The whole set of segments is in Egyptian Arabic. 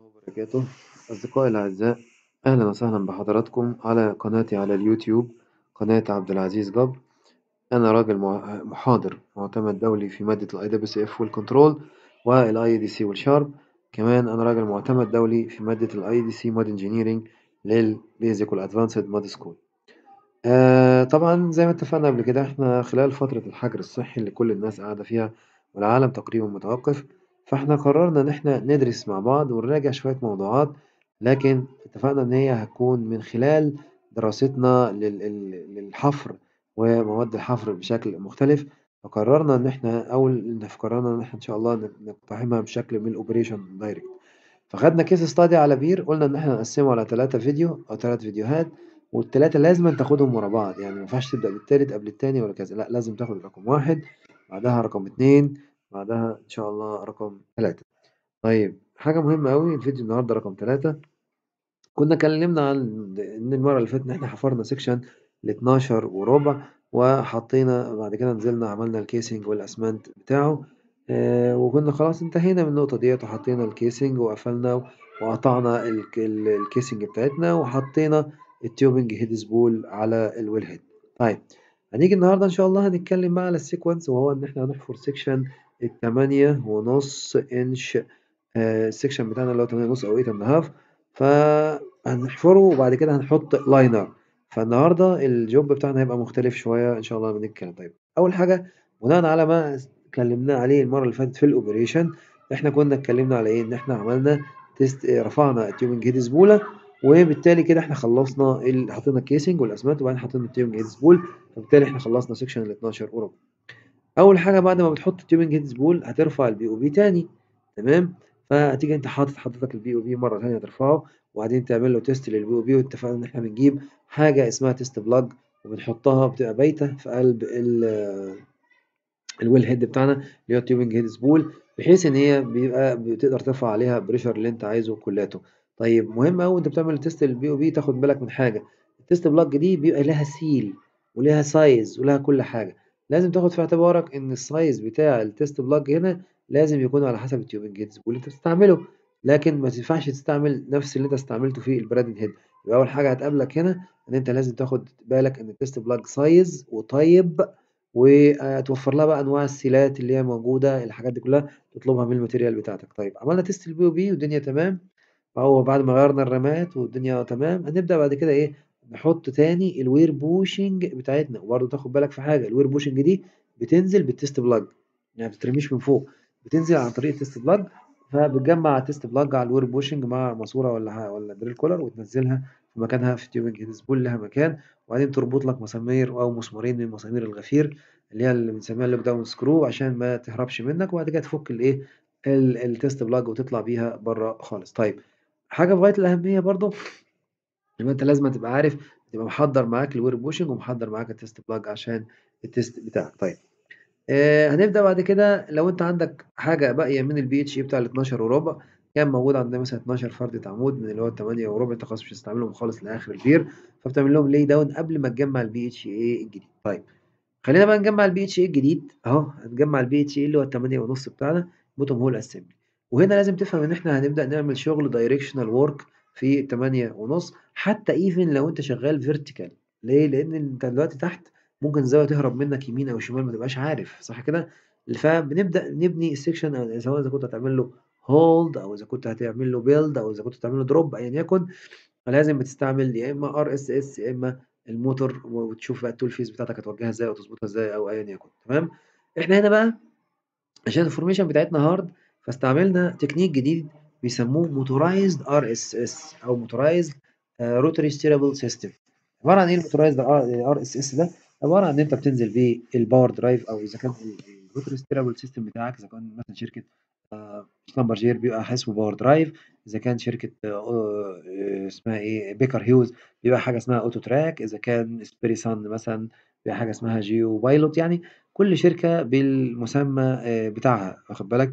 وبركاته أصدقائي الأعزاء أهلا وسهلا بحضراتكم على قناتي على اليوتيوب قناة عبد العزيز جبر أنا راجل مع- محاضر معتمد دولي في مادة ال IWCF والكنترول وال IEDC والشارب كمان أنا راجل معتمد دولي في مادة ال IEDC مود انجينيرينج للبيزك والأدفانسد مود سكول آه طبعا زي ما اتفقنا قبل كده احنا خلال فترة الحجر الصحي اللي كل الناس قاعدة فيها والعالم تقريبا متوقف فاحنا قررنا إن احنا ندرس مع بعض ونراجع شوية موضوعات لكن اتفقنا إن هي هتكون من خلال دراستنا لل- ال- للحفر ومواد الحفر بشكل مختلف فقررنا إن احنا أول قررنا إن احنا إن شاء الله نقتحمها بشكل من الأوبريشن دايركت فخدنا كيس ستادي على بير قلنا إن احنا نقسمه على تلاتة فيديو أو تلات فيديوهات والتلاتة لازم تاخدهم ورا بعض يعني ما ينفعش تبدأ بالتالت قبل التاني ولا كذا لا لازم تاخد رقم واحد بعدها رقم اتنين بعدها إن شاء الله رقم تلاتة طيب حاجة مهمة أوي الفيديو النهاردة رقم تلاتة كنا اتكلمنا عن إن المرة اللي فاتت إن إحنا حفرنا سيكشن لاتناشر وربع وحطينا بعد كده نزلنا عملنا الكيسنج والأسمنت بتاعه آه وكنا خلاص انتهينا من النقطة ديت وحطينا الكيسنج وقفلنا وقطعنا الك- ال- الكيسنج بتاعتنا وحطينا التيوبنج هيد سبول على الويل هيد طيب هنيجي النهاردة إن شاء الله هنتكلم بقى على السيكونس وهو إن إحنا هنحفر سيكشن التمانية ونص إنش آه، السكشن بتاعنا اللي هو 8 ونص او 8 اند هاف فهنحفره وبعد كده هنحط لاينر فالنهارده الجوب بتاعنا هيبقى مختلف شويه ان شاء الله لما نتكلم طيب اول حاجه بناء على ما اتكلمنا عليه المره اللي فاتت في الاوبريشن احنا كنا اتكلمنا على ايه ان احنا عملنا تيست آه، رفعنا التيوبنج هيد سبوله وبالتالي كده احنا خلصنا ال... حطينا الكيسنج والاسمنت وبعدين حطينا التيوبنج هيد سبول فبالتالي احنا خلصنا سكشن ال 12 وربع اول حاجه بعد ما بتحط التيوبنج هيد سبول هترفع البي او بي تاني تمام فهتيجي انت حاطط حضرتك البي او بي مره ثانيه ترفعه وبعدين تعمل له تيست للبي او بي واتفقنا ان احنا بنجيب حاجه اسمها تيست بلاج وبنحطها بتبقى بايته في قلب ال- الويل هيد بتاعنا اللي هو التيوبنج هيد سبول بحيث ان هي بيبقى بتقدر ترفع عليها بريشر اللي انت عايزه كلاته طيب مهم قوي انت بتعمل تيست للبي او بي تاخد بالك من حاجه التيست بلاج دي بيبقى لها سيل ولها سايز ولها كل حاجه لازم تاخد في اعتبارك ان السايز بتاع التيست بلاج هنا لازم يكون على حسب التيوبنج هيد سبول اللي انت بتستعمله لكن ما تنفعش تستعمل نفس اللي انت استعملته في البرادنج هيد يبقى اول حاجه هتقابلك هنا ان انت لازم تاخد بالك ان التيست بلاج سايز وطيب وتوفر لها بقى انواع السيلات اللي هي موجوده الحاجات دي كلها تطلبها من الماتيريال بتاعتك طيب عملنا تيست البي او بي والدنيا تمام فهو بعد ما غيرنا الرامات والدنيا تمام هنبدا بعد كده ايه نحط تاني الوير بوشنج بتاعتنا وبرضه تاخد بالك في حاجه الوير بوشنج دي بتنزل بالتيست بلاج يعني ما بتترميش من فوق بتنزل عن طريق التيست بلاج فبتجمع التيست بلاج على الوير بوشنج مع ماسوره ولا ح- ولا دريل كولر وتنزلها في مكانها في تيوبنج هيد سبول لها مكان وبعدين تربط لك مسامير او مسمارين من مسامير الغفير اللي هي اللي بنسميها اللوك داون سكرو عشان ما تهربش منك وبعد كده تفك الايه ال- التيست بلاج وتطلع بيها بره خالص طيب حاجه في غايه الاهميه برضو يبقى انت لازم تبقى عارف تبقى محضر معاك الوير بوشنج ومحضر معاك التيست بلاج عشان التيست بتاعك طيب آه هنبدا بعد كده لو انت عندك حاجه باقيه من البي اتش اي بتاع ال 12 وربع كان موجود عندنا مثلا 12 فردة عمود من اللي هو ال 8 وربع انت خلاص مش هتستعملهم خالص لاخر البير فبتعمل لهم لي داون قبل ما تجمع البي اتش اي الجديد طيب خلينا بقى نجمع البي اتش اي الجديد اهو هنجمع البي اتش اي اللي هو ال 8 ونص بتاعنا بوتوم هول اسمبلي وهنا لازم تفهم ان احنا هنبدا نعمل شغل دايركشنال ورك في 8 ونص حتى ايفن لو انت شغال فيرتيكال ليه لان انت دلوقتي تحت ممكن الزاويه تهرب منك يمين او شمال ما تبقاش عارف صح كده فبنبدا نبني السكشن سواء اذا كنت هتعمل له هولد او اذا كنت هتعمل له بيلد او اذا كنت هتعمل له دروب ايا يكن فلازم بتستعمل يا اما ار اس اس يا اما الموتور وتشوف بقى التول فيز بتاعتك هتوجهها ازاي او تظبطها ازاي او ايا يكن تمام احنا هنا بقى عشان الفورميشن بتاعتنا هارد فاستعملنا تكنيك جديد بيسموه موتورايزد ار اس اس او موتورايزد روتري ستيرابل سيستم عباره عن ايه الموتورايزد ار اس اس ده عباره عن ان انت بتنزل بيه الباور درايف او اذا كان الروتري ستيرابل سيستم بتاعك اذا كان مثلا شركه سلمبرجير بيبقى اسمه باور درايف اذا كان شركه آه، آه، اسمها ايه بيكر هيوز بيبقى حاجه اسمها اوتو تراك اذا كان سبيريسان مثلا بيبقى حاجه اسمها جيو بايلوت يعني كل شركه بالمسمى آه، بتاعها واخد بالك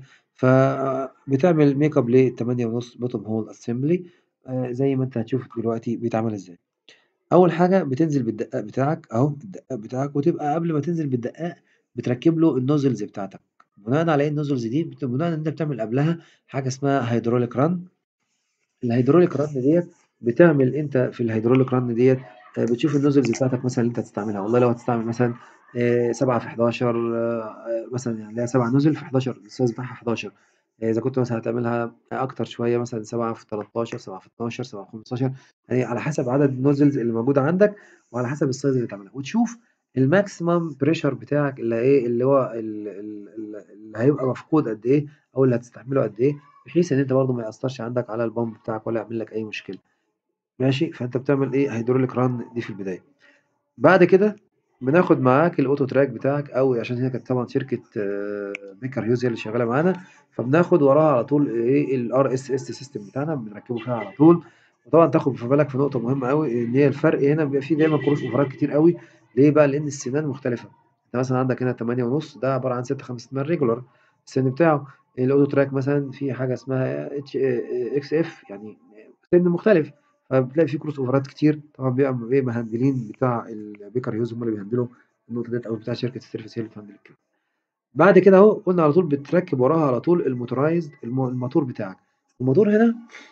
فبتعمل ميك اب لل 8 ونص بوتوم هول اسمبلي زي ما انت هتشوف دلوقتي بيتعمل ازاي اول حاجه بتنزل بالدقاق بتاعك اهو الدقاق بتاعك وتبقى قبل ما تنزل بالدقاق بتركب له النوزلز بتاعتك بناء على ايه النوزلز دي بت- بناء ان انت بتعمل قبلها حاجه اسمها هيدروليك ران الهيدروليك رن ديّة بتعمل أنت في الهيدروليك رن ديّة آآ بتشوف الnozzles بتاعتك مثلًا اللي أنت هتستعملها، والله لو هتستعمل مثلًا آآ 7 في 11 آآ مثلًا يعني اللي هي 7 nozzle في 11 الsize بتاعها 11 إذا كنت مثلًا هتعملها أكتر شوية مثلًا 7 في 13 7 في 12 7 في 15 يعني على حسب عدد الnozzles اللي موجودة عندك وعلى حسب الsize اللي تعملها، وتشوف الmaximum pressure بتاعك اللي إيه اللي هو ال ال ال اللي هيبقى مفقود قد إيه أو اللي هتستحمله قد إيه، بحيث إن أنت برضه ما يأثّرش عندك على الpump بتاعك ولا يعمل لك أي مشكلة، ماشي؟ فأنت بتعمل إيه hydraulic run دي في البداية. بعد كده بناخد معاك الauto track بتاعك أو عشان هي كانت طبعًا شركة baker hughes هي اللي شغالة معانا، فبناخد وراها على طول إيه الRSS system بتاعنا بنركبه فيها على طول، وطبعًا تاخد في بالك في نقطة مهمة أوي إن هي الفرق هنا بيبقى في دايمًا cross أوفرات كتير أوي، ليه بقى؟ لإن السنان مختلفة، أنت مثلًا عندك هنا 8.5 ده عبارة عن 6.5 regular السن بتاعه، الauto track مثلًا في حاجة اسمها H XF يعني سن مختلف، فبتلاقي في cross أوفرات كتير طبعًا بيبقى إيه مهندلين بتاع الbaker hughes هم اللي بيهندلوا النقطة ديّة أو بتاع شركة الservice هي اللي بتهندل الكلام. بعد كده أهو قُلنا على طول بتركب وراها على طول الmotorized الم الماتور بتاعك، الماتور هنا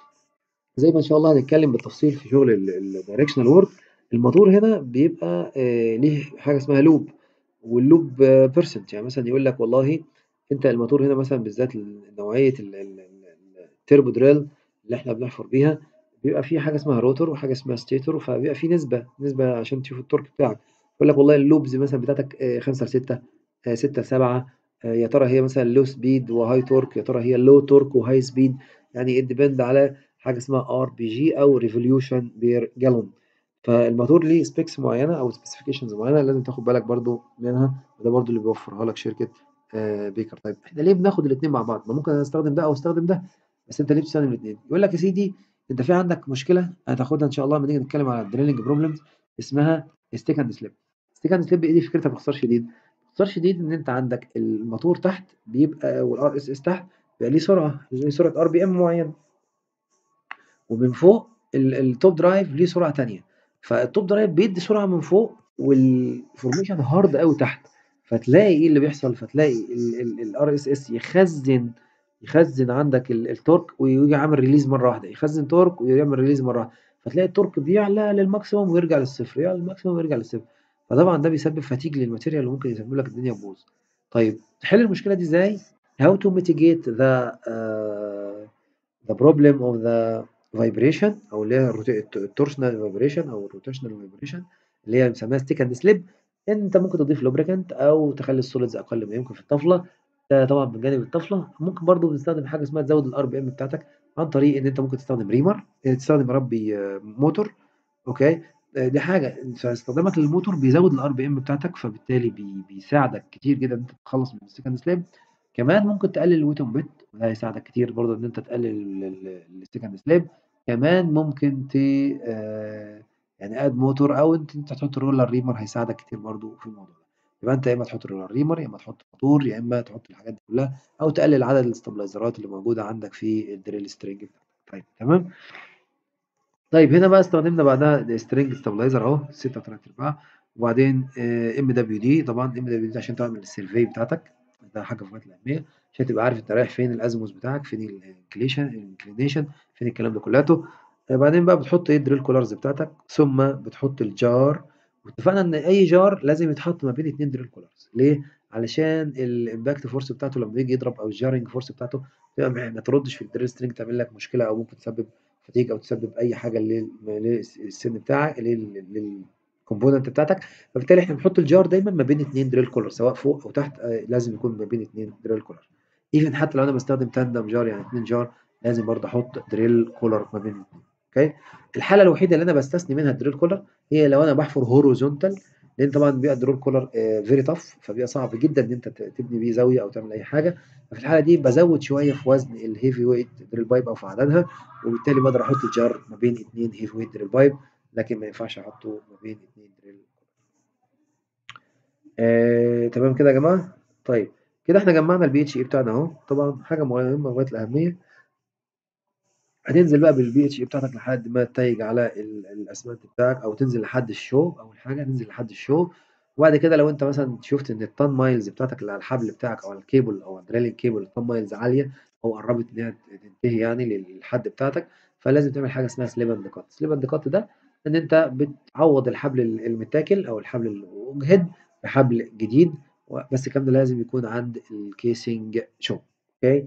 زي ما إن شاء الله هنتكلم بالتفصيل في شغل ال الdirectional work الماتور هنا بيبقى آآ ليه حاجة اسمها loop والloop percent يعني مثلًا يقول لك والله أنت الماتور هنا مثلًا بالذات ال نوعية ال ال ال الturbo drill اللي إحنا بنحفر بيها بيبقى في حاجة اسمها rotor وحاجة اسمها stator فبيبقى في نسبة، نسبة عشان تشوف الtorque بتاعك، يقول لك والله الloops مثلًا بتاعتك آآ 5 ل6 آآ 6 ل7 آآ يا ترى هي مثلًا low speed وhigh torque يا ترى هي low torque وhigh speed يعني it depend على حاجة اسمها RPG أو revolution per gallon فالماتور ليه specs معينة أو specifications معينة لازم تاخد بالك برضه منها، وده برضه اللي بيوفرها لك شركة آآ baker. طيب إحنا ليه بناخد الاتنين مع بعض؟ ما ممكن أنا أستخدم ده أو أستخدم ده، بس أنت ليه بتستخدم الاتنين؟ يقول لك يا سيدي أنت في عندك مشكلة هتاخدها إن شاء الله أمّا نيجي نتكلم على الdrilling problems اسمها stick and slip. stick and slip إيه دي فكرتها باختصار شديد؟ باختصار شديد إن أنت عندك الماتور تحت بيبقى والRSS تحت بيبقى ليه سرعة، ليه سرعة RPM معينة. ومن فوق ال الtop drive ليه سرعة تانية، فالtop drive بيدّي سرعة من فوق والformation hard أوي تحت، فتلاقي إيه اللي بيحصل؟ فتلاقي ال ال الRSS يخزّن يخزّن عندك ال الtorque وييجي عامل release مرة واحدة، يخزّن torque ويعمل release مرة واحدة، فتلاقي الtorque بيعلى للmaximum ويرجع للصفر، يعلى للmaximum ويرجع للصفر، فطبعًا ده بيسبب fatigue للmaterial وممكن يسبب لك الدنيا تبوظ. طيب تحل المشكلة دي إزاي؟ how to mitigate the آآ the problem of the vibration أو اللي هي الروت الtorsional vibration أو الrotational vibration اللي هي بنسميها stick and slip أنت ممكن تضيف lubricant أو تخلّي الsolids أقل ما يمكن في الطفلة، ده طبعًا بجانب الطفلة، ممكن برضه بنستخدم حاجة اسمها تزوّد الRPM بتاعتك عن طريق إن أنت ممكن تستخدم reamer آآ تستخدم يا ربي موتور أوكي، آآ دي حاجة فاستخدامك للموتور بيزوّد الRPM بتاعتك فبالتالي بي بيساعدك كتير جدًا إن أنت تتخلّص من الstick and slip كمان ممكن تقلل الweight on bit وده هيساعدك كتير برضه إن أنت تقلل ال الstick and slip كمان ممكن ت آآ يعني add موتور أو أنت أنت تحط roller reamer هيساعدك كتير برضه في الموضوع ده، يبقى أنت يا إما تحط roller reamer يا إما تحط موتور يا إما تحط الحاجات دي كلّها أو تقلل عدد الاستابلايزرات اللي موجودة عندك في الdrill string بتاعتك. طيب تمام؟ طيب هنا بقى استخدمنا بعدها string stabilizer أهو 6 و3/4 وبعدين آآ MWD طبعًا MWD ده عشان تعمل الsurvey بتاعتك ده حاجة في غاية الأهمية عشان تبقى عارف أنت رايح فين الأزيموث بتاعك فين الinclination الinclination فين الكلام ده كلّياته، بعدين بقى بتحط إيه الdrill collars بتاعتك ثم بتحط الjar واتفقنا إن أي jar لازم يتحط ما بين 2 drill collars ليه؟ علشان الimpact force بتاعته لمّا ييجي يضرب أو الjarring force بتاعته تبقى ما ما تردش في الdrill string تعمل لك مشكلة أو ممكن تسبب fatigue أو تسبب أي حاجة لل للس السن بتاعك لل للcomponent بتاعتك، فبالتالي إحنا بنحط الjar دايمًا ما بين 2 drill collar سواء فوق أو تحت آآ لازم يكون ما بين 2 drill collar even حتى لو أنا باستخدم tandem jar يعني 2 jar لازم برضه أحط drill collar ما بين الاتنين أوكي، الحالة الوحيدة اللي أنا باستثني منها الdrill collar هي لو أنا باحفر horizontal لإن طبعًا بيبقى الdrill collar آآ very tough فبيبقى صعب جدًا إن أنت ت تبني بيه زاوية أو تعمل أي حاجة، ففي الحالة دي بازوّد شوية في وزن الheavy weight drill pipe أو في عددها وبالتالي باقدر أحط الjar ما بين 2 heavy weight drill pipe لكن ما ينفعش أحطه ما بين 2 drill آآ تمام كده يا جماعة؟ طيب كده إحنا جمّعنا الBHE بتاعنا أهو، طبعًا حاجة مهمة وغاية الأهمية. هتنزل بقى بالBHE بتاعتك لحد ما تتيّج على ال الأسمنت بتاعك أو تنزل لحد الshow أول حاجة ننزل لحد الshow وبعد كده لو أنت مثلًا شُفت إن الton miles بتاعتك اللي على الحبل بتاعك أو على الcable أو الdrilling cable الton miles عالية أو قرّبت إن هي تنتهي يعني للحد بتاعتك، فلازم تعمل حاجة اسمها slip and cut slip and cut ده إن أنت بتعوّض الحبل ال المتاكل أو الحبل المُجهد بحبل جديد و بس الكلام ده لازم يكون عند الcasing shop أوكي.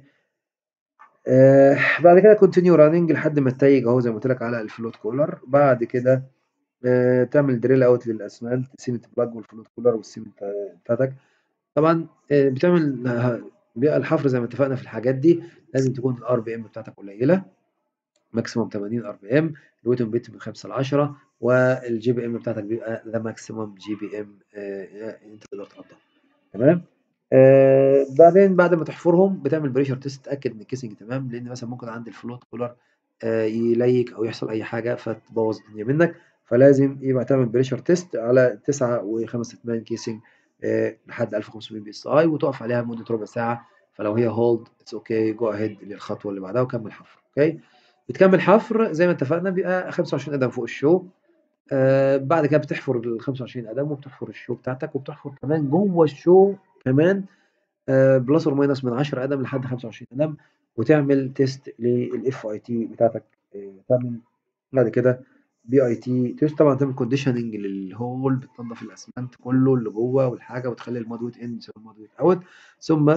آآ بعد كده continue running لحد ما تتيّج أهو زي ما قُلت لك على الfloat cooler بعد كده آآ تعمل drill out للأسمنت cement plug والfloat cooler والcement بتاعتك. طبعًا آآ بتعمل ه بيبقى الحفر زي ما اتفقنا في الحاجات دي لازم تكون الRPM بتاعتك قليلة maximum 80 RPM الweight on bit من 5 ل10 والGPM بتاعتك بيبقى the maximum GPM آآ أنت تقدر تحطها تمام. آآ بعدين بعد ما تحفرهم بتعمل pressure test تتأكد إن الcasing تمام، لإن مثلًا ممكن عند الfloat cooler آآ يليّك أو يحصل أي حاجة فتبوّظ الدنيا منّك، فلازم يبقى تعمل pressure test على 9.5/8 casing آآ لحد 1500 PSI وتُقف عليها لمدة ربع ساعة، فلو هي hold it's okay go ahead للخطوة اللي بعدها وكمّل حفر أوكي. بتكمّل حفر زي ما اتفقنا بيبقى 25 قدم فوق الshow آآ بعد كده بتحفر ال25 قدم وبتحفر الshow بتاعتك وبتحفر كمان جوّه الshow كمان آآ plus or minus من 10 قدم لحد 25 قدم وتعمل test للFIT بتاعتك آآ تعمل بعد كده BIT test طبعًا تعمل conditioning للhole بتنضّف الأسمنت كلّه اللي جوّه والحاجة وتخلّي الmud weight in يساوي الmud weight out ثم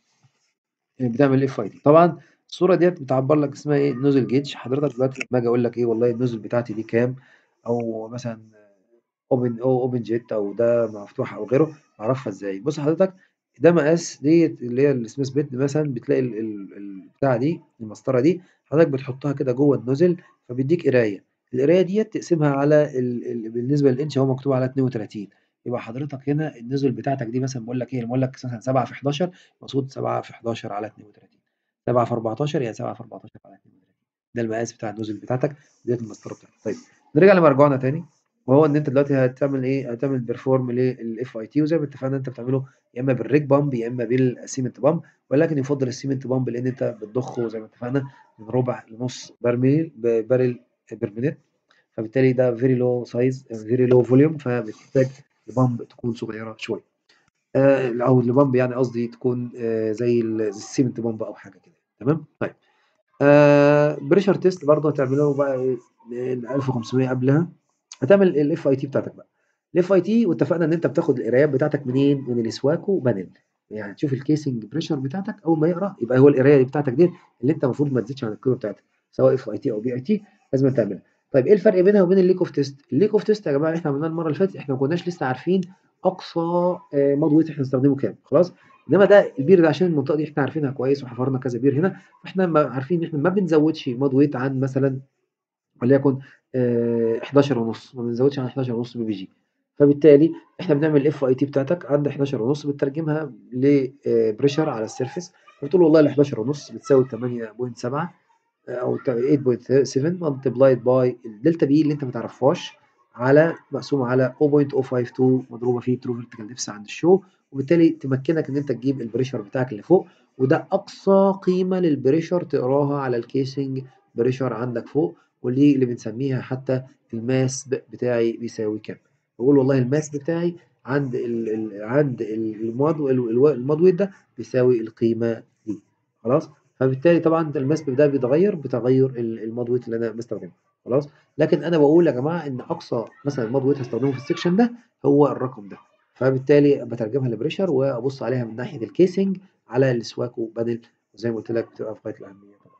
بتعمل FIT طبعًا الصورة ديّة بتعبّر لك اسمها إيه nozzle gauge حضرتك دلوقتي لمّا آجي أقول لك إيه والله الnozzle بتاعتي دي كام أو مثلًا open أو open jet أو ده مفتوح أو غيره أعرفها إزاي؟ بُص حضرتك ده مقاس ديّة اللي هي الsmith bit مثلًا بتلاقي ال ال البتاعة دي المسطرة دي حضرتك بتحطها كده جوّه الnozzle فبيدّيك قراية، القراية ديّة تقسمها على ال ال بالنسبة للإنش أهو مكتوب عليها 32 يبقى حضرتك هنا الnozzle بتاعتك دي مثلًا باقول لك إيه باقول لك مثلًا 7 في 11 المفروض 7 في 11 على 32 7 في 14 يعني 7 في 14 على 32 ده المقاس بتاع الnozzle بتاعتك وديّة المسطرة بتاعتك. طيب نرجع لمرجوعنا تاني وهو إن أنت دلوقتي هتعمل إيه هتعمل perform للFIT وزي ما اتفقنا أنت بتعمله يا إما بالrig pump يا إما بالcement pump ولكن يُفضّل الcement pump لإن أنت بتضخه زي ما اتفقنا من ربع لنُص برميل ب barrel per minute فبالتالي ده very low size very low volume فبتحتاج لpump تكون صغيرة شوية آآ أو لpump يعني قصدي تكون آآ زي ال الcement pump أو حاجة كده تمام؟ طيب آآ pressure test برضه هتعمله بقى إيه ال1500 قبلها هتعمل الFIT بتاعتك بقى الFIT واتفقنا إن أنت بتاخد القرايات بتاعتك منين؟ من الاسواكو panel يعني تشوف الcasing pressure بتاعتك أول ما يقرا يبقى هو القراية بتاعتك ديّة اللي أنت المفروض ما تزيدش عن القيمة بتاعتها سواء FIT أو BIT لازمًا تعملها. طيب إيه الفرق بينها وبين الleak of test؟ الleak of test يا جماعة اللي إحنا عملناه المرّة اللي فاتت إحنا ما كناش لسه عارفين أقصى آآ mud weight إحنا هنستخدمه كام خلاص؟ إنما ده البير ده عشان المنطقة دي إحنا عارفينها كويس وحفرنا كذا بير هنا فإحنا ما عارفين إن إحنا ما بنزوّدش mud weight عن مثلًا وليكن آآ 11.5 ما بنزوّدش عن 11.5 BPG فبالتالي إحنا بنعمل الFIT بتاعتك عند 11.5 بتترجمها ل آآ pressure على الsurface فبتقول والله ال11.5 بتساوي 8.7 أو ت 8.7 multiplied by الdelta B اللي أنت ما تعرفهاش على مقسومة على 0.052 مضروبة في true vertical depth عند الshow وبالتالي تمكنك إن أنت تجيب الpressure بتاعك اللي فوق وده أقصى قيمة للpressure تقراها على الcasing pressure عندك فوق ودي اللي بنسميها حتى الmass بتاعي بيساوي كام. باقول والله الmass بتاعي عند ال ال عند ال الmud ال الmud weight ده بيساوي القيمة دي خلاص؟ فبالتالي طبعًا الmass ده بيتغيّر بتغيّر ال الmud weight اللي أنا باستخدمه خلاص؟ لكن أنا باقول يا جماعة إن أقصى مثلًا mud weight هاستخدمه في الsection ده هو الرقم ده فبالتالي باترجمها لpressure وأبُص عليها من ناحية الcasing على الاسواكو panel وزي ما قُلت لك بتبقى في غاية الأهمية طبعًا.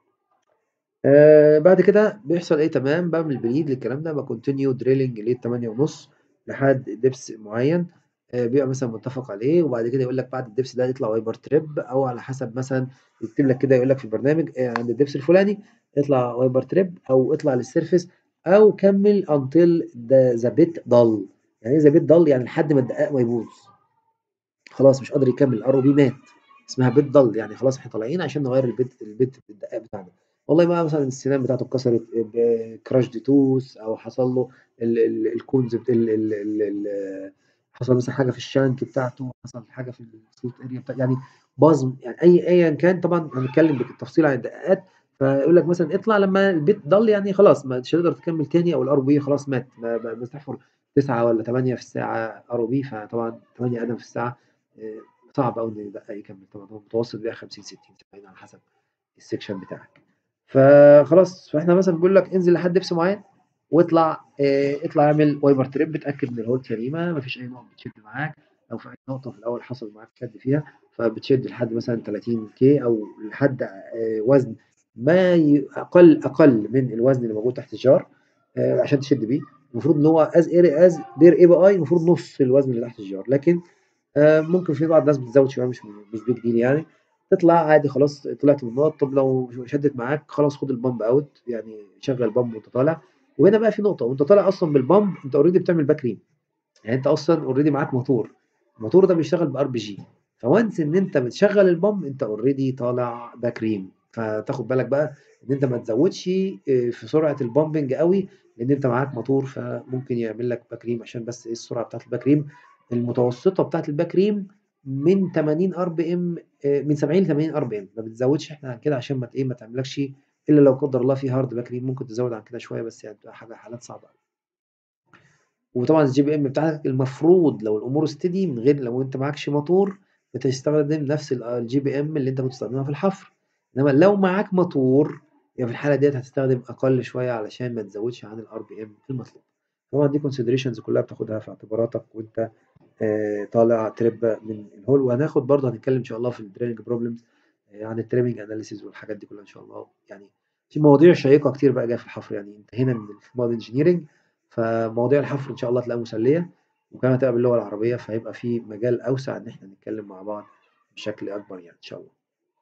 آآ بعد كده بيحصل إيه تمام باعمل bleed للكلام ده باcontinue drilling لل8.5 لحد depth معيّن آآ بيبقى مثلًا متّفق عليه وبعد كده يقول لك بعد الdepth ده يطلع wiper trap أو على حسب مثلًا يكتب لك كده يقول لك في البرنامج آآ عند الdepth الفلاني اطلع wiper trap أو اطلع للsurface أو كمّل until the the bit dull يعني إيه the bit dull يعني لحد ما الدقّاق ما يبوظ. خلاص مش قادر يكمّل الROV مات اسمها bit dull يعني خلاص إحنا طالعين عشان نغيّر البت البت الدقّاق بتاعنا. والله بقى مثلًا السنان بتاعته اتكسرت ب crushed tooth أو حصل له ال ال الcones بت ال ال ال ال حصل مثلًا حاجة في الshank بتاعته، حصل حاجة في الslot area بتا يعني باظ يعني أي أيًا كان طبعًا هنتكلم بالتفصيل عن الدقّاقات فيقول لك مثلًا اطلع لمّا البت dull يعني خلاص مش هتقدر تكمّل تاني أو الROV خلاص مات ما ب بتحفر 9 والّا 8 في الساعة ROV فطبعًا 8 قدم في الساعة آآ صعب أوي إن يدقق يكمل طبعًا هو المتوسط بيبقى 50 60 70 على حسب السكشن بتاعك فخلاص فإحنا مثلًا بنقول لك انزل لحد دبس معين واطلع آآ اطلع اعمل وايبر تريب اتأكد إن الهولد سليمة ما فيش أي نقط بتشد معاك لو في أي نقطة في الأول حصل معاك شد فيها فبتشد لحد مثلًا 30 كي أو لحد آآ وزن ما ي أقل أقل من الوزن اللي موجود تحت الجار آآ عشان تشد بيه المفروض إن هو as area as per API المفروض نص الوزن اللي تحت الجار لكن آآ ممكن في بعض الناس بتزود شوية مش مش big deal يعني تطلع عادي خلاص طلعت من النقط طب لو شدت معاك خلاص خد البامب اوت يعني شغل بامب وانت طالع وهنا بقى في نقطة وانت طالع أصلًا بالبامب أنت already بتعمل باك ريم يعني أنت أصلًا already معاك موتور الموتور ده بيشتغل بRPG فonce إن أنت بتشغل البامب أنت already طالع باك ريم فتاخد بالك بقى إن أنت ما تزودش آآ في سرعة البامبنج أوي لأن أنت معاك موتور فممكن يعمل لك باك ريم عشان بس إيه السرعة بتاعة الباك ريم المتوسطة بتاعة الباك ريم من 80 RPM آآ من 70 ل80 RPM ما بتزودش إحنا عن كده عشان ما ت إيه ما تعملكش إلا لو قدر الله في hard باك ريم ممكن تزود عن كده شوية بس يعني بتبقى حاجة حالات صعبة أوي. وطبعًا الGPM بتاعتك المفروض لو الأمور steady من غير لو أنت معاكش موتور بتستخدم نفس ال الGPM اللي أنت بتستخدمها في الحفر إنما لو معاك موتور يبقى في الحالة ديّة هتستخدم أقل شوية علشان ما تزودش عن الRPM المطلوب. طبعًا دي considerations كلها بتاخدها في اعتباراتك وأنت آآ طالع ترِب من الهول وهناخد برضه هنتكلم إن شاء الله في الdrilling problems آآ عن الtrimming analysis والحاجات دي كلها إن شاء الله يعني في مواضيع شيقة كتير بقى جاية في الحفر يعني انتهينا من الmud engineering فمواضيع الحفر إن شاء الله هتلاقيها مسلية وكمان هتبقى باللغة العربية فهيبقى في مجال أوسع إن إحنا نتكلم مع بعض بشكل أكبر يعني إن شاء الله.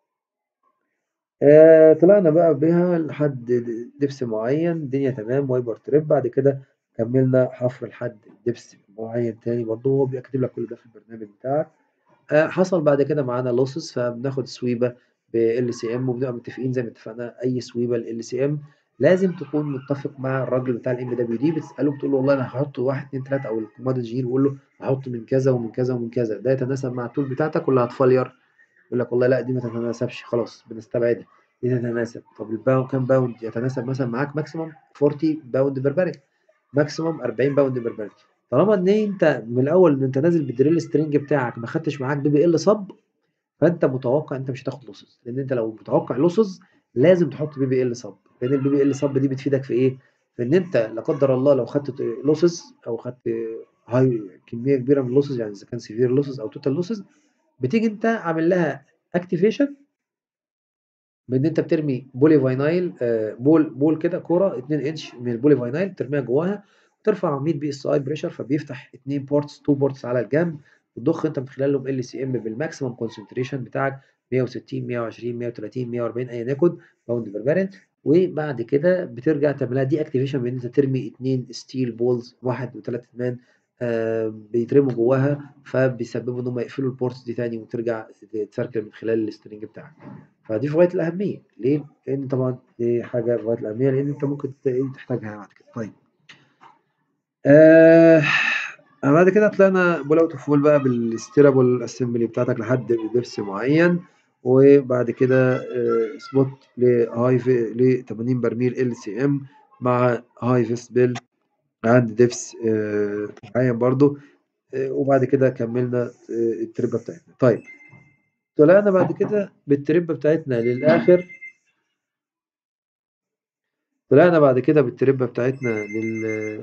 آآ طلعنا بقى بيها لحد د دبس معين الدنيا تمام وايبر تريب بعد كده كملنا حفر لحد دبس معين تاني برضه هو بيبقى كاتب لك كل ده في البرنامج بتاعك. آآ حصل بعد كده معانا losses فبناخد سويبة بLCM وبنبقى متفقين زي ما اتفقنا أي سويبة لLCM لازم تكون متفق مع الراجل بتاع الMWD بتسأله بتقول له والله أنا هاحط 1 2 3 أو الcommand engineer بيقول له هاحط من كذا ومن كذا ومن كذا ده يتناسب مع الtool بتاعتك والّا هتفلير؟ يقول لك والله لأ دي ما تتناسبش خلاص بنستبعدها دي تتناسب طب الباو كام باوند يتناسب مثلًا معاك maximum 40 باوند per barrel maximum 40 باوند per barrel طالما إن أنت من الأول إن أنت نازل بالdrill string بتاعك ما خدتش معاك BBL sub فأنت متوقع إن أنت مش هتاخد losses لأن أنت لو متوقع losses لازم تحط BBL sub لأن الBBL sub دي بتفيدك في إيه؟ في إن أنت لا قدر الله لو خدت losses أو خدت high كمية كبيرة من الlosses يعني إذا كان severe losses أو total losses بتيجي أنت عامل لها activation بإن أنت بترمي polyvinyl آآ بول بول كده كورة 2 إنش من الpolyvinyl ترميها جواها وترفع 100 PSI pressure فبيفتح 2 ports 2 ports على الجنب وتضخ أنت من خلالهم LCM بالmaximum concentration بتاعك 160 120 130 140 أيًا يكن باوند per barrel وبعد كده بترجع تعمل لها deactivation بإن أنت ترمي 2 steel balls 1 و3 أتمان آآ بيترموا جواها فبيسببوا إن هم يقفلوا الports دي تاني وترجع تسركل من خلال الstring بتاعك. فدي في غاية الأهمية ليه؟ لأن طبعًا دي حاجة في غاية الأهمية لأن أنت ممكن ت إيه تحتاجها بعد كده. طيب. آآ بعد كده طلعنا pull out of wall بقى بالsteerable assembly بتاعتك لحد دبس معين وبعد كده آآ spot لhigh ف ل80 برميل LCM مع high fist bill عند دبس آآ معين برضه آآ وبعد كده كملنا آآ التربة بتاعتنا. طيب طلعنا بعد كده بالتربة بتاعتنا للآخر طلعنا بعد كده بالتربة بتاعتنا لل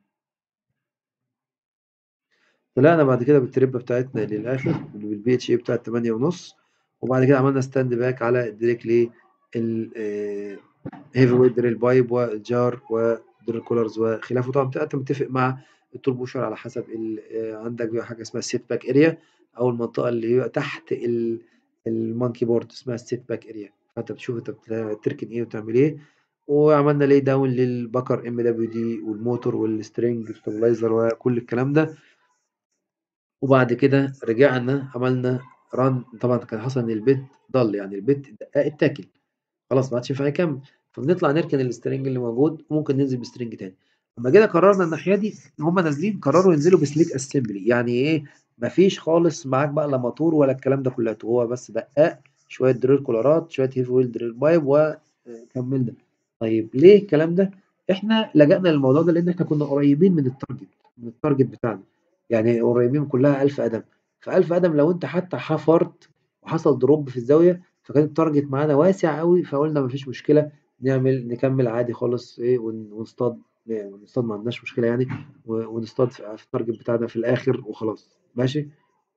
طلعنا بعد كده بالتربة بتاعتنا للآخر بالBHA بتاعة 8.5 وبعد كده عملنا stand back على directly ال آآ heavyweight drill pipe والجار وdrill collars وخلافه طبعًا بتبقى أنت متفق مع الtool pusher على حسب ال آآ عندك بيبقى حاجة اسمها الset back area أو المنطقة اللي هي تحت ال الmonkey board اسمها الset back area فأنت بتشوف أنت بت تركن إيه وتعمل إيه وعملنا lay down للبكر MWD والموتور والstring stabilizer وكل الكلام ده. وبعد كده رجعنا عملنا run طبعًا كان حصل إن البيت ضل يعني البيت الدقّاق اتاكل خلاص ما عادش ينفع يكمل فبنطلع نركن الstring اللي موجود وممكن ننزل بstring تاني. أمّا جينا قررنا الناحية دي وهُم نازلين قرروا ينزلوا بslick assembly يعني إيه ما فيش خالص معاك بقى لا موتور ولا الكلام ده كلّياته هو بس دقّاق شوية drill كولارات شوية heavyweight drill pipe وكمّلنا. طيب ليه الكلام ده؟ إحنا لجأنا للموضوع ده لإن إحنا كنا قريبين من الtarget من الtarget بتاعنا يعني قريبين كلّها 1000 قدم فألف قدم لو أنت حتى حفرت وحصل دروب في الزاوية فكان التارجت معانا واسع أوي فقُلنا ما فيش مشكلة نعمل نكمّل عادي خالص إيه ون ونصطاد ونصطاد ما عندناش مشكلة يعني و ونصطاد في في التارجت بتاعنا في الآخر وخلاص ماشي؟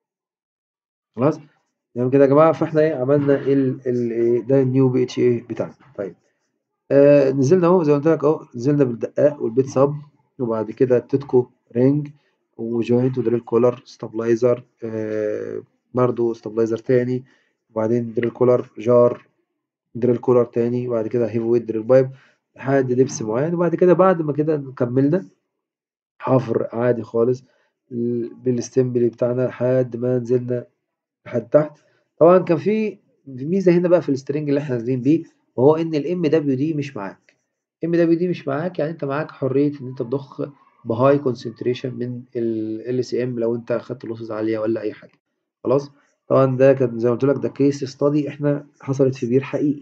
خلاص؟ تمام كده يا جماعة فإحنا إيه عملنا ال ال إيه ده النيو PHA بتاعنا طيب آآ نزلنا أهو زي ما قُلت لك أهو نزلنا بالدقّاق والبيت sub وبعد كده التيتكو رينج وjoint وdrill collar stabilizer آآ برضه stabilizer تاني وبعدين drill collar jar drill collar تاني وبعد كده heavy weight drill pipe لحد دبس معيّن وبعد كده بعد ما كده كمّلنا حفر عادي خالص ال بالassembly بتاعنا لحد ما نزلنا لحد تحت طبعًا كان في ميزة هنا بقى في الstring اللي إحنا نازلين بيه وهو إن الMWD مش معاك MWD مش معاك يعني أنت معاك حرية إن أنت تضخ بhigh concentration من الLCM لو أنت أخدت losses عالية والّا أي حاجة خلاص؟ طبعًا ده كان زي ما قُلت لك ده case study إحنا حصلت في بير حقيقي.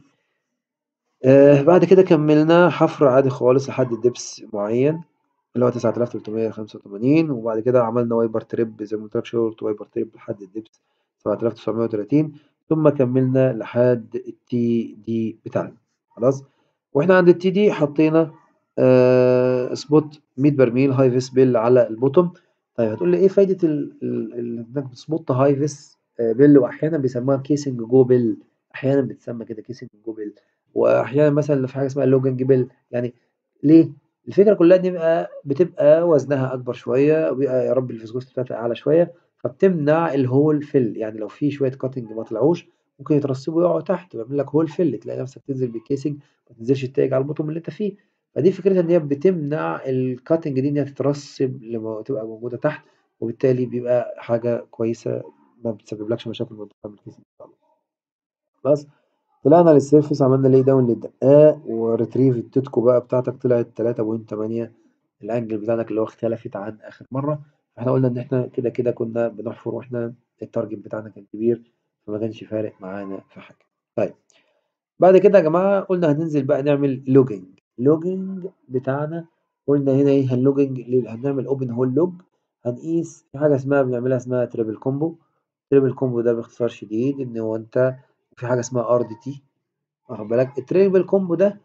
آآ بعد كده كمّلنا حفر عادي خالص لحد دبس معيّن اللي هو 9385 وبعد كده عملنا wiper trap زي ما قُلت لك short wiper trap لحد الدبس 7930 ثم كمّلنا لحد الTD بتاعنا خلاص؟ وإحنا عند الTD حطينا آآ spot 100 برميل high vis bill على الbottom طيب هتقول لي إيه فايدة ال ال ال إنك تspot high vis آآ bill وأحيانًا بيسموها casing go bill أحيانًا بتتسمى كده casing go bill وأحيانًا مثلًا في حاجة اسمها loging bill يعني ليه؟ الفكرة كلّها إن يبقى بتبقى وزنها أكبر شوية وبيبقى يا رب الviscosity بتاعتها أعلى شوية فبتمنع الhole fill يعني لو في شوية cutting ما طلعوش ممكن يترسبوا ويقعوا تحت ويعمل لك hole fill تلاقي نفسك تنزل بالcasing ما تنزلش التايج على الbottom اللي أنت فيه فدي فكرتها إن هي بتمنع الcutting دي إنها تترسب لما تبقى موجودة تحت وبالتالي بيبقى حاجة كويسة ما بتسببلكش مشاكل وأنت بتعمل casing إن شاء الله. خلاص؟ طلعنا للsurface عملنا lay down للدقّاق وretrieve التيتكو بقى بتاعتك طلعت 3.8 الangle بتاعتك اللي هو اختلفت عن آخر مرّة فإحنا قُلنا إن إحنا كده، كده كنا بنحفر وإحنا الtarget بتاعنا كان كبير فما كانش فارق معانا في حاجة. طيب بعد كده يا جماعة قُلنا هننزل بقى نعمل logging logging بتاعنا قُلنا هنا إيه هنlogging ل هنعمل open hole log هنقيس في حاجة اسمها بنعملها اسمها triple combo triple combo ده باختصار شديد إن هو أنت في حاجة اسمها RDT واخد بالك الtriple combo ده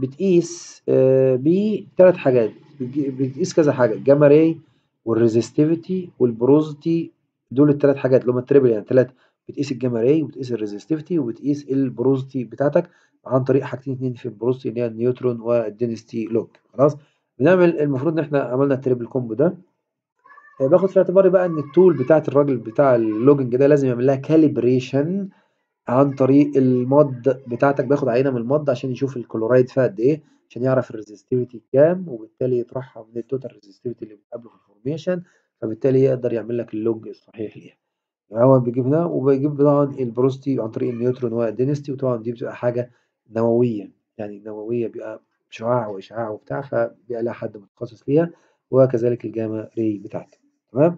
بتقيس آآ بيه 3 حاجات بتج بتقيس كذا حاجة الgamma ray والresistivity والporosity دول ال3 حاجات اللي هُم الtriple يعني 3 بتقيس الgamma ray وبتقيس الresistivity وبتقيس الporosity بتاعتك عن طريق حاجتين اتنين في الporosity اللي هي النيوترون والdensity log خلاص؟ بنعمل المفروض إن إحنا عملنا الtriple combo ده آآ باخد في اعتباري بقى إن الtool بتاعة الراجل بتاع الlogging ده لازم يعمل لها calibration عن طريق الMUD بتاعتك بياخد عينة من الMUD عشان يشوف الchloride فيها قد إيه عشان يعرف الresistivity كام وبالتالي يطرحها من الtotal resistivity اللي بتقابله في الformation فبالتالي يقدر يعمل لك الlog الصحيح ليها. هو بيجيب ده وبيجيب طبعًا الporosity عن طريق النيوترون والdensity وطبعًا دي بتبقى حاجة نووية يعني نووية بيبقى شعاع وإشعاع وبتاع فبيبقى لها حد متخصص فيها وكذلك الgamma ray بتاعتك تمام؟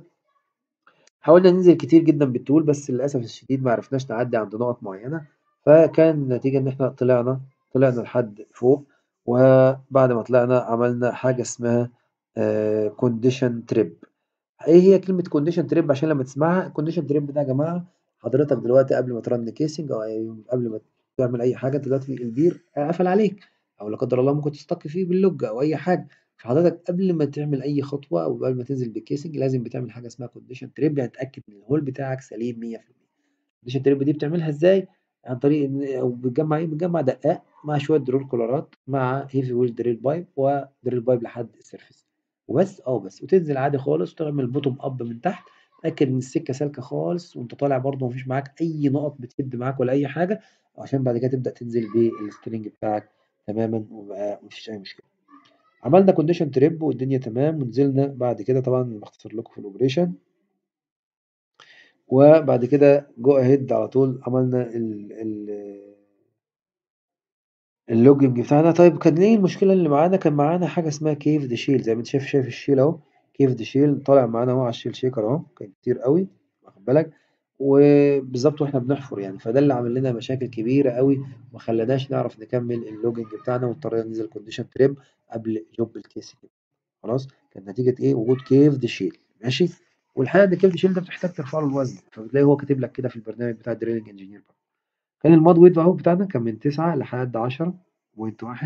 حاولنا ننزل كتير جدًا بالtool بس للأسف الشديد ما عرفناش نعدّي عند نقط معيّنة فكان النتيجة إن إحنا طلعنا طلعنا لحد فوق وبعد ما طلعنا عملنا حاجة اسمها آآ condition trip إيه هي كلمة condition trip عشان لمّا تسمعها condition trip ده يا جماعة حضرتك دلوقتي قبل ما تrun casing أو قبل ما تعمل أي حاجة أنت دلوقتي البير قفل عليك أو لا قدر الله ممكن تstuck فيه بالlog أو أي حاجة فحضرتك قبل ما تعمل أي خطوة أو قبل ما تنزل بالcasing لازم بتعمل حاجة اسمها condition trip يعني تتأكد إن الhole بتاعك سليم 100% condition trip دي بتعملها إزاي؟ عن طريق إن أو بتجمّع إيه بتجمّع دقّاق مع شوية drill كولارات مع heavy wheel drill pipe وdrill pipe لحد الsurface وبس آه بس وتنزل عادي خالص وتعمل bottom up من تحت تتأكد إن السكة سالكة خالص وأنت طالع برضه ما فيش معاك أي نقط بتهد معاك ولا أي حاجة عشان بعد كده تبدأ تنزل بالstring بتاعك تمامًا ويبقى ما فيش أي مشكلة. عملنا condition trip والدنيا تمام ونزلنا بعد كده طبعًا باختصر لكم في الoperation وبعد كده go ahead على طول عملنا ال ال الlogging بتاعنا طيب كان إيه المشكلة اللي معانا؟ كان معانا حاجة اسمها caved shell زي ما أنت شايف شايف الshell أهو caved shell طالع معانا أهو على الshell shaker أهو كان كتير أوي واخد بالك وبالضبط وإحنا بنحفر يعني فده اللي عامل لنا مشاكل كبيرة أوي وما خلّاناش نعرف نكمّل الlogging بتاعنا واضطرينا ننزل condition trip قبل job الcasing خلاص؟ كانت نتيجة إيه؟ وجود caved shell ماشي؟ والحقيقه ان كلمه شيل ده بتحتاج ترفع له الوزن فبتلاقي هو كاتب لك كده في البرنامج بتاع الدريلنج انجينير كان الماد ويت اهو بتاعنا كان من 9 لحد 10.1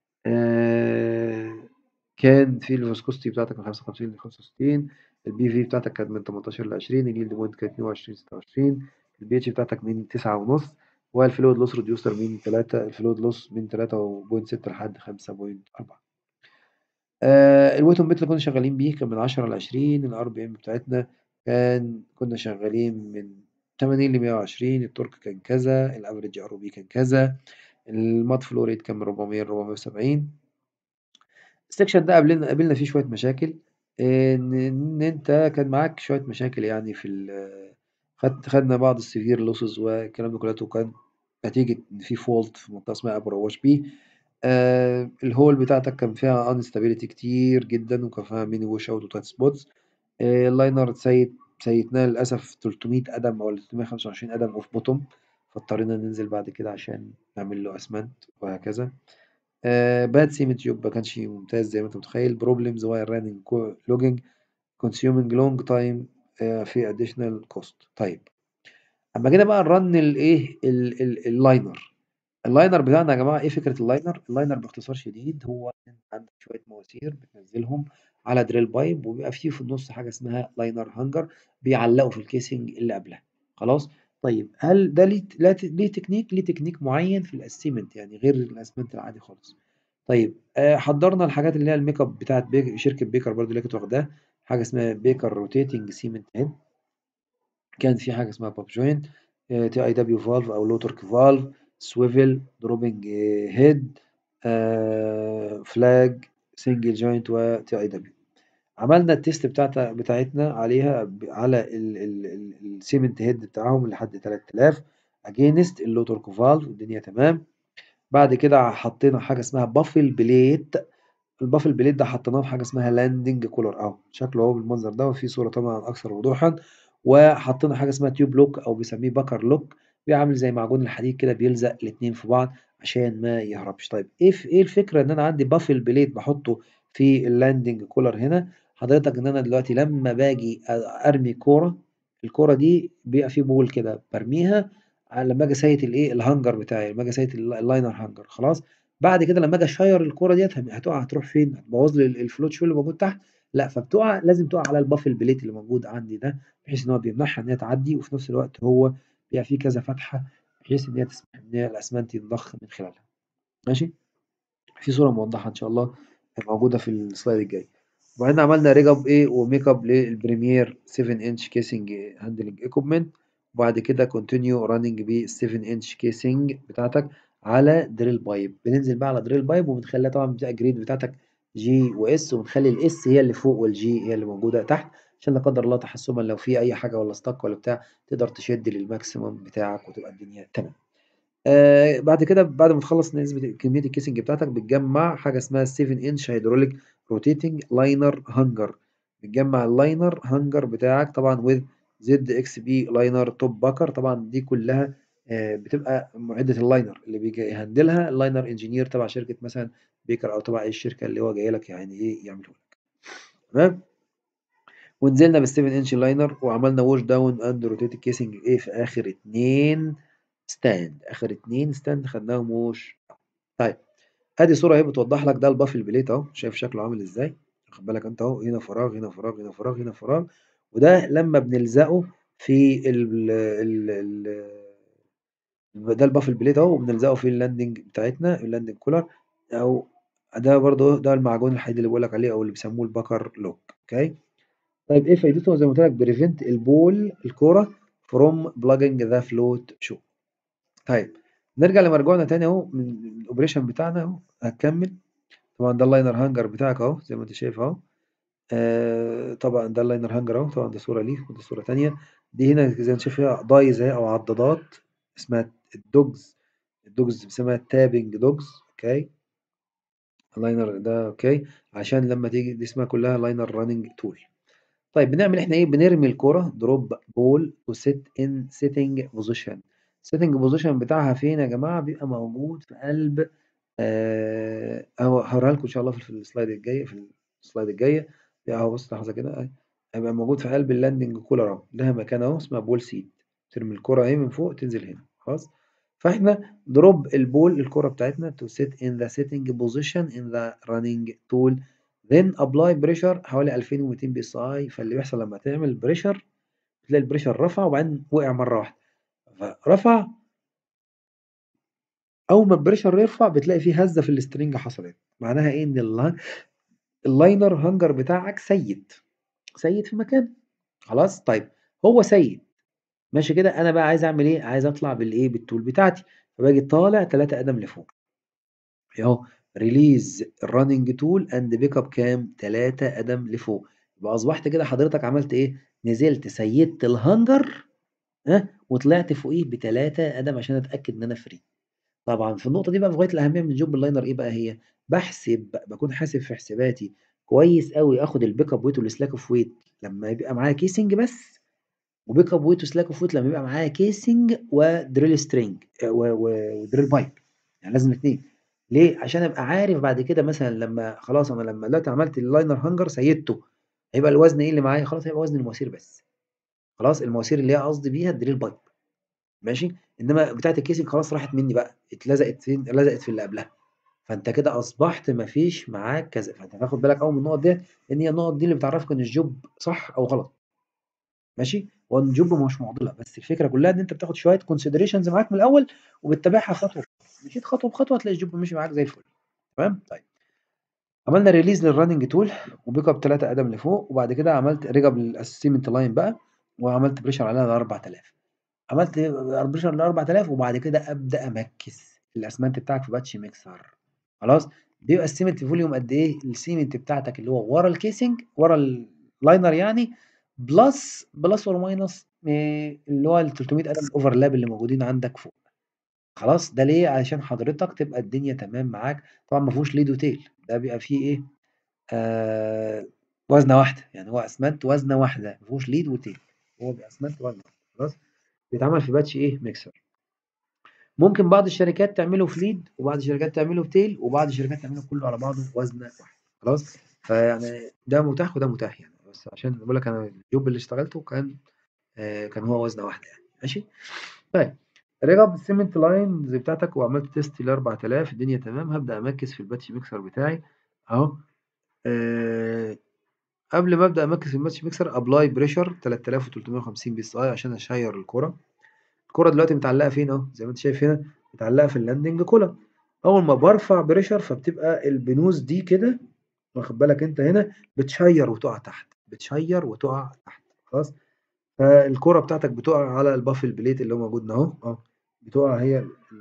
آه كان في الفيسكوستي بتاعتك من 55 ل 65 البي في بتاعتك كانت من 18 ل 20 اليلد بوينت كانت 22 26 البي اتش بتاعتك من 9 ونص والفلويد لوس ريديوسر من 3 الفلويد لوس من 3.6 لحد 5.4 آه الويتون اللي كنا شغالين بيه كان من 10 ل 20 الار بي ام بتاعتنا كان كنا شغالين من 80 ل 120 التورك كان كذا الافريج ار بي كان كذا المات فلو ريت كان من 400 ل 470 السكشن ده قابلنا قابلنا فيه شويه مشاكل ان ان انت كان معاك شويه مشاكل يعني في خد خدنا بعض السيفير لوسز والكلام ده كله كان نتيجه ان في فولت في منطقه اسمها ابو رواش بي آه الهول بتاعتك كان فيها انستابيليتي كتير جدا وكان فيها ميني ووش اوت وتايت سبوتس آه اللاينر سيت سيتناه للاسف 300 قدم او 325 قدم اوف بوتوم فاضطرينا ننزل بعد كده عشان نعمل له اسمنت وهكذا آه باد سيمنت جوب ما كانش ممتاز زي ما انت متخيل بروبلمز واير راننج لوجينج كونسيومينج لونج تايم في اديشنال كوست طيب اما جينا بقى نرن الايه اللاينر اللاينر بتاعنا يا جماعه ايه فكره اللاينر اللاينر باختصار شديد هو انت عندك شويه مواسير بتنزلهم على دريل بايب وبيبقى فيه في النص حاجه اسمها لاينر هانجر بيعلقوا في الكيسنج اللي قبلها خلاص طيب هل ده ليه ليه تكنيك ليه تكنيك معين في الاسيمنت يعني غير الاسمنت العادي خالص طيب آه حضرنا الحاجات اللي هي الميك اب بتاعت بيك شركه بيكر برضو اللي كانت واخداها حاجه اسمها بيكر روتيتنج سيمنت هيد كان في حاجه اسمها بوب جوينت تي اي دبليو فالف او لو تورك فالف سويفل دروبنج هيد فلاج سنجل جوينت وتي اي دبليو عملنا التيست بتاعتها بتاعتنا عليها على السيمنت هيد بتاعهم لحد 3000 اجينست اللو تورك فالف الدنيا تمام بعد كده حطينا حاجه اسمها بافل بليت البافل بليت ده حطيناه في حاجه اسمها لاندنج كولر اهو شكله اهو بالمنظر ده وفي صوره طبعا اكثر وضوحا وحطينا حاجه اسمها تيوب لوك او بيسميه باكر لوك بيعمل زي معجون الحديد كده بيلزق الاثنين في بعض عشان ما يهربش طيب ايه ايه الفكره ان انا عندي بافل بليت بحطه في اللاندنج كولر هنا حضرتك ان انا دلوقتي لما باجي ارمي كوره الكوره دي بيبقى في بول كده برميها لما اجي سايت الايه الهانجر بتاعي لما اجي سايت اللاينر هانجر خلاص بعد كده لما اجي اشير الكوره ديت هتقع هتروح فين هتبوظ لي الفلوت شو اللي موجود تحت لا فبتقع لازم تقع على البافل بليت اللي موجود عندي ده بحيث ان هو بيمنعها ان هي تعدي وفي نفس الوقت هو بيبقى فيه كذا فتحه بحيث ان هي تسمح ان هي الاسمنت يتضخ من خلالها ماشي في صوره موضحه ان شاء الله موجوده في السلايد الجاي وبعدين عملنا ريج اب ايه وميك اب للبريمير 7 انش كيسنج هاندلنج ايكوبمنت وبعد كده كونتينيو راننج بال 7 انش كيسنج بتاعتك على دريل بايب بننزل بقى على دريل بايب وبنخليها طبعا بتبقى جريد بتاعتك جي واس وبنخلي الاس هي اللي فوق والجي هي اللي موجوده تحت عشان لا قدر الله تحسبا لو في اي حاجه ولا ستاك ولا بتاع تقدر تشد للماكسيمم بتاعك وتبقى الدنيا تمام آه بعد كده بعد ما تخلص نسبه كميه الكيسنج بتاعتك بتجمع حاجه اسمها 7 انش هيدروليك روتيتنج لاينر هانجر بتجمع اللاينر هانجر بتاعك طبعا وذ زد اكس بي لاينر توب باكر طبعا دي كلها آه بتبقى معده اللاينر اللي بيجي يهندلها اللاينر انجينير تبع شركه مثلا بيكر او تبع اي الشركه اللي هو جاي لك يعني ايه يعمله لك تمام ونزلنا بال 7 انش لاينر وعملنا ووش داون اند روتيت كيسنج ايه في اخر اتنين ستاند اخر اتنين ستاند خدناهم ووش طيب ادي صوره اهي بتوضح لك ده البافل بليت اهو شايف شكله عامل ازاي واخد بالك انت اهو هنا فراغ هنا فراغ هنا فراغ هنا فراغ وده لما بنلزقه في ال ال ال ده البافل بليت اهو وبنلزقه في اللاندنج بتاعتنا اللاندنج كولر او ده برضه ده المعجون الحديد اللي بقول لك عليه او اللي بيسموه الباكر لوك اوكي طيب ايه فايدته زي ما قلت لك بريفنت البول الكوره فروم بلاجنج ذا فلوت شو طيب نرجع لمرجوعنا تاني اهو من الاوبريشن بتاعنا اهو هكمل طبعا ده اللاينر هانجر بتاعك اهو زي ما انت شايف اهو آه طبعا ده اللاينر هانجر اهو طبعا ده صوره ليه ودي صوره تانية دي هنا زي ما انت شايف فيها ضايز اهي او عضادات اسمها الدوجز الدوجز بيسموها تابنج دوجز اوكي اللاينر ده اوكي عشان لما تيجي دي اسمها كلها لاينر راننج تول طيب بنعمل احنا ايه بنرمي الكرة دروب بول وست ان سيتنج بوزيشن السيتنج بوزيشن بتاعها فين يا جماعه بيبقى موجود في قلب آه اهو هوريها لكم ان شاء الله في السلايد الجاي في السلايد الجايه اهو بص لحظه كده هيبقى موجود في قلب اللاندنج كولر اهو لها مكان اهو اسمها بول سيت ترمي الكرة اهي من فوق تنزل هنا خلاص فاحنا دروب البول الكرة بتاعتنا to sit in the sitting position in the running tool then apply pressure حوالي 2200 بي اس اي فاللي بيحصل لما تعمل بريشر تلاقي البريشر رفع وبعدين وقع مرة واحدة فرفع أول ما البريشر يرفع بتلاقي في هزة في السترنج حصلت معناها إيه إن الل- اللاينر هانجر بتاعك سيد سيد في مكان خلاص طيب هو سيد ماشي كده أنا بقى عايز أعمل إيه عايز أطلع بالإيه بالتول بتاعتي فباجي طالع 3 قدم لفوق اهو ريليز الرننج تول اند بيك اب كام 3 قدم لفوق يبقى اصبحت كده حضرتك عملت ايه نزلت سيدت الهانجر ها وطلعت فوقيه بتلاتة قدم عشان اتاكد ان انا فري طبعا في النقطه دي بقى في غايه الاهميه من الجوب اللاينر ايه بقى هي بحسب بكون حاسب في حساباتي كويس قوي اخد البيك اب ويت والسلاك اوف ويت لما يبقى معايا كيسنج بس وبيك اب ويت وسلاك اوف ويت لما يبقى معايا كيسنج ودريل سترينج ودريل بايب يعني لازم الاثنين ليه عشان ابقى عارف بعد كده مثلا لما خلاص انا لما دلوقتي عملت اللاينر هانجر سيدته هيبقى الوزن ايه اللي معايا خلاص هيبقى وزن المواسير بس خلاص المواسير اللي هي قصدي بيها الدريل بايب ماشي انما بتاعه الكيسنج خلاص راحت مني بقى اتلزقت فين لزقت في اللي قبلها فانت كده اصبحت ما فيش معاك كذا فانت هتاخد بالك قوي من النقط ديت لان هي النقط دي اللي بتعرفك ان الجوب صح او غلط ماشي هو الجوب مش معضله بس الفكره كلها ان انت بتاخد شويه كونسيدريشنز معاك من الاول وبتتابعها خطوه مشيت خطوه بخطوه هتلاقي الجوب ماشي معاك زي الفل تمام طيب عملنا ريليز للرننج تول وبيك اب 3 قدم لفوق وبعد كده عملت رجب للاسيمنت لاين بقى وعملت بريشر عليها ل 4000 عملت بريشر ل 4000 وبعد كده ابدا امكس الاسمنت بتاعك في باتش ميكسر خلاص بيبقى السيمنت فوليوم قد ايه السيمنت بتاعتك اللي هو ورا الكيسنج ورا اللاينر يعني بلس بلس اور ماينس اللي هو ال 300 قدم اوفرلاب اللي موجودين عندك فوق خلاص ده ليه عشان حضرتك تبقى الدنيا تمام معاك طبعا ما فيهوش ليد وتيل ده بيبقى فيه ايه آه وزنه واحده يعني هو اسمنت وزنه واحده ما فيهوش ليد وتيل هو بيبقى اسمنت وزنه واحده خلاص بيتعمل في باتش ايه ميكسر ممكن بعض الشركات تعمله في ليد وبعض الشركات تعمله في تيل وبعض الشركات تعمله كله على بعضه وزنه واحده خلاص فيعني ده متاح وده متاح يعني بس عشان بقول لك انا الجوب اللي اشتغلته كان آه كان هو وزنه واحده يعني ماشي طيب رجع بالسيمنت لاينز بتاعتك وعملت تيست ل 4000 الدنيا تمام هبدا امكس في الباتش ميكسر بتاعي اهو آه قبل ما ابدا امكس في الباتش ميكسر ابلاي بريشر 3350 بي اس اي عشان اشير الكره الكره دلوقتي متعلقه فين اهو زي ما انت شايف هنا متعلقه في اللاندنج كولم اول ما برفع بريشر فبتبقى البنوز دي كده واخد بالك انت هنا بتشير وتقع تحت بتشير وتقع تحت خلاص فالكرة بتاعتك بتقع على البافل بليت اللي هو موجود اهو اه بتقع هي